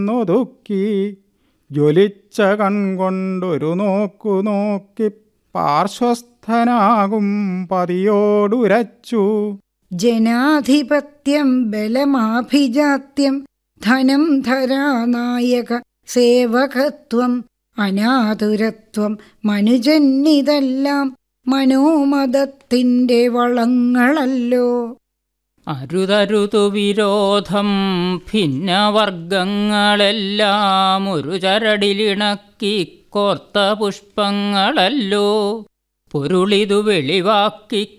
നൊതുക്കി ജ്വലിച്ച കൺകൊണ്ടൊരു നോക്കു നോക്കി പാർശ്വസ്ഥനാകും പതിയോടുരച്ചു ജനാധിപത്യം ബലമാഭിജാത്യം ധനം ധരാനായക സേവകത്വം അനാതുരത്വം മനുജന്നിതെല്ലാം മനോമതത്തിൻ്റെ വളങ്ങളല്ലോ അരുതരുതു വിരോധം ഭിന്നവർഗങ്ങളെല്ലാം ഒരു ചരടിലിണക്കി കോർത്ത പുഷ്പങ്ങളല്ലോ പൊരുളിതു വെളിവാക്കി